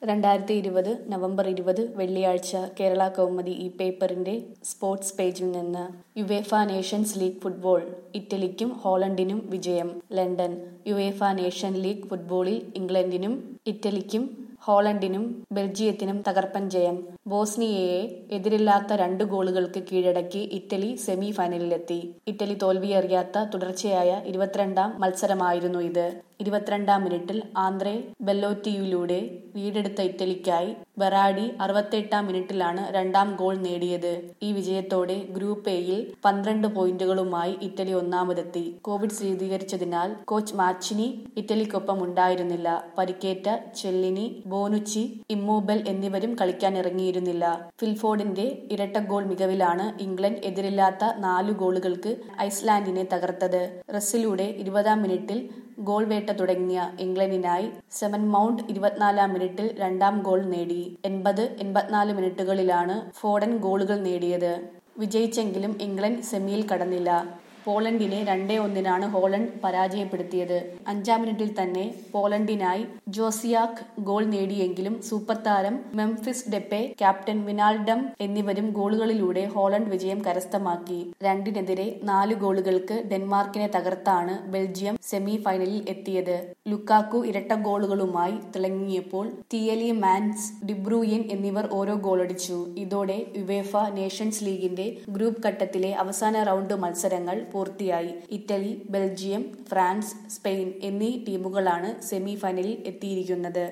രണ്ടായിരത്തി ഇരുപത് നവംബർ ഇരുപത് വെള്ളിയാഴ്ച കേരള കൗമുദി ഈ പേപ്പറിന്റെ സ്പോർട്സ് പേജിൽ നിന്ന് യുവേഫ നേഷൻസ് ലീഗ് ഫുട്ബോൾ ഇറ്റലിക്കും ഹോളണ്ടിനും വിജയം ലണ്ടൻ യുവേഫ നേഷൻ ലീഗ് ഫുട്ബോളിൽ ഇംഗ്ലണ്ടിനും ഇറ്റലിക്കും ഹോളണ്ടിനും ബെൽജിയത്തിനും തകർപ്പൻ ജയം ബോസ്നിയയെ എതിരില്ലാത്ത രണ്ട് ഗോളുകൾക്ക് കീഴടക്കി ഇറ്റലി സെമി ഫൈനലിലെത്തി ഇറ്റലി തോൽവിയറിയാത്ത തുടർച്ചയായ ഇരുപത്തിരണ്ടാം മത്സരമായിരുന്നു ഇത് ഇരുപത്തിരണ്ടാം മിനിറ്റിൽ ആന്ത്രേ ബെല്ലോറ്റിയിലൂടെ വീടെടുത്ത ഇറ്റലിക്കായി ബെറാഡി അറുപത്തെട്ടാം മിനിറ്റിലാണ് രണ്ടാം ഗോൾ നേടിയത് ഈ വിജയത്തോടെ ഗ്രൂപ്പ് എയിൽ പന്ത്രണ്ട് പോയിന്റുകളുമായി ഇറ്റലി ഒന്നാമതെത്തി കോവിഡ് സ്ഥിരീകരിച്ചതിനാൽ കോച്ച് മാച്ചിനി ഇറ്റലിക്കൊപ്പം ഉണ്ടായിരുന്നില്ല പരിക്കേറ്റ ചെല്ലിനി ബോനുച്ചി ഇമ്മോബൽ എന്നിവരും കളിക്കാൻ ഇറങ്ങിയിരുന്നില്ല ഫിൽഫോർഡിന്റെ ഇരട്ട ഗോൾ മികവിലാണ് ഇംഗ്ലണ്ട് എതിരില്ലാത്ത നാലു ഗോളുകൾക്ക് ഐസ്ലാൻഡിനെ തകർത്തത് റസിലൂടെ ഇരുപതാം മിനിറ്റിൽ ഗോൾ വേട്ട തുടങ്ങിയ ഇംഗ്ലണ്ടിനായി സെവൻ മൗണ്ട് ഇരുപത്തിനാലാം മിനിറ്റിൽ രണ്ടാം ഗോൾ നേടി എൺപത് എൺപത്തിനാല് മിനിറ്റുകളിലാണ് ഫോഡൻ ഗോളുകൾ നേടിയത് വിജയിച്ചെങ്കിലും ഇംഗ്ലണ്ട് സെമിയിൽ കടന്നില്ല പോളണ്ടിനെ രണ്ടേ ഒന്നിനാണ് ഹോളണ്ട് പരാജയപ്പെടുത്തിയത് അഞ്ചാം മിനിറ്റിൽ തന്നെ പോളണ്ടിനായി ജോസിയാക്ക് ഗോൾ നേടിയെങ്കിലും സൂപ്പർ താരം മെംഫിസ് ഡെപ്പെ ക്യാപ്റ്റൻ വിനാൽഡം എന്നിവരും ഗോളുകളിലൂടെ ഹോളണ്ട് വിജയം കരസ്ഥമാക്കി രണ്ടിനെതിരെ നാല് ഗോളുകൾക്ക് ഡെൻമാർക്കിനെ തകർത്താണ് ബെൽജിയം സെമി ഫൈനലിൽ എത്തിയത് ലുക്കാക്കു ഇരട്ട ഗോളുകളുമായി തിളങ്ങിയപ്പോൾ തിയലി മാൻസ് ഡിബ്രൂയൻ എന്നിവർ ഓരോ ഗോളടിച്ചു ഇതോടെ യുവേഫ നേഷൻസ് ലീഗിന്റെ ഗ്രൂപ്പ് ഘട്ടത്തിലെ അവസാന റൗണ്ട് മത്സരങ്ങൾ പൂർത്തിയായി ഇറ്റലി ബെൽജിയം ഫ്രാൻസ് സ്പെയിൻ എന്നീ ടീമുകളാണ് സെമി ഫൈനലിൽ എത്തിയിരിക്കുന്നത്